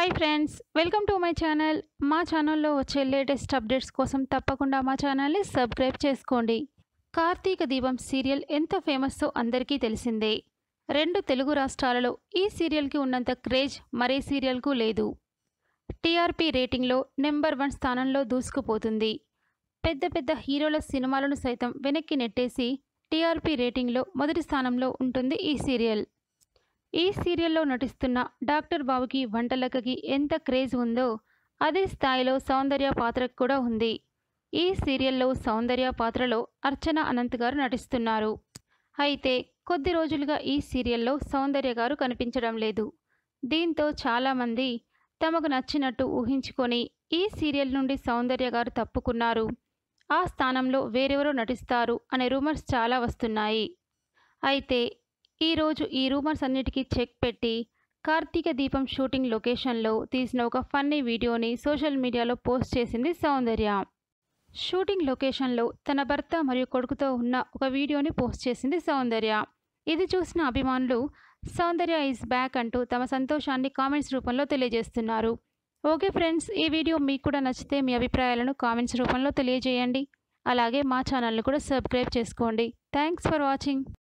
hi friends welcome to my channel మా ఛానల్లో వచ్చే లేటెస్ట్ అప్డేట్స్ కోసం తప్పకుండా మా ఛానల్ని సబ్స్క్రైబ్ చేసుకోండి కార్తీక దీపం సీరియల్ ఎంత ఫేమస్సో అందరికీ తెలిసిందే రెండు తెలుగు రాష్ట్రాలలో ఈ సీరియల్కి ఉన్నంత క్రేజ్ మరే సీరియల్కు లేదు టీఆర్పీ రేటింగ్లో నెంబర్ వన్ స్థానంలో దూసుకుపోతుంది పెద్ద పెద్ద హీరోల సినిమాలను సైతం వెనక్కి నెట్టేసి టీఆర్పీ రేటింగ్లో మొదటి స్థానంలో ఉంటుంది ఈ సీరియల్ ఈ సీరియల్లో నటిస్తున్న డాక్టర్ బాబుకి వంటలక్కకి ఎంత క్రేజ్ ఉందో అదే స్థాయిలో సౌందర్య పాత్రకు కూడా ఉంది ఈ సీరియల్లో సౌందర్య పాత్రలో అర్చన అనంత్ గారు నటిస్తున్నారు అయితే కొద్ది రోజులుగా ఈ సీరియల్లో సౌందర్య గారు కనిపించడం లేదు దీంతో చాలామంది తమకు నచ్చినట్టు ఊహించుకొని ఈ సీరియల్ నుండి సౌందర్య గారు తప్పుకున్నారు ఆ స్థానంలో వేరెవరో నటిస్తారు అనే రూమర్స్ చాలా వస్తున్నాయి అయితే ఈరోజు ఈ రూమర్స్ అన్నిటికీ చెక్ పెట్టి కార్తీక దీపం షూటింగ్ లొకేషన్లో తీసిన ఒక ఫన్నీ వీడియోని సోషల్ మీడియాలో పోస్ట్ చేసింది సౌందర్య షూటింగ్ లొకేషన్లో తన భర్త మరియు కొడుకుతో ఉన్న ఒక వీడియోని పోస్ట్ చేసింది సౌందర్య ఇది చూసిన అభిమానులు సౌందర్య ఈజ్ బ్యాక్ అంటూ తమ సంతోషాన్ని కామెంట్స్ రూపంలో తెలియజేస్తున్నారు ఓకే ఫ్రెండ్స్ ఈ వీడియో మీకు కూడా నచ్చితే మీ అభిప్రాయాలను కామెంట్స్ రూపంలో తెలియజేయండి అలాగే మా ఛానల్ని కూడా సబ్స్క్రైబ్ చేసుకోండి థ్యాంక్స్ ఫర్ వాచింగ్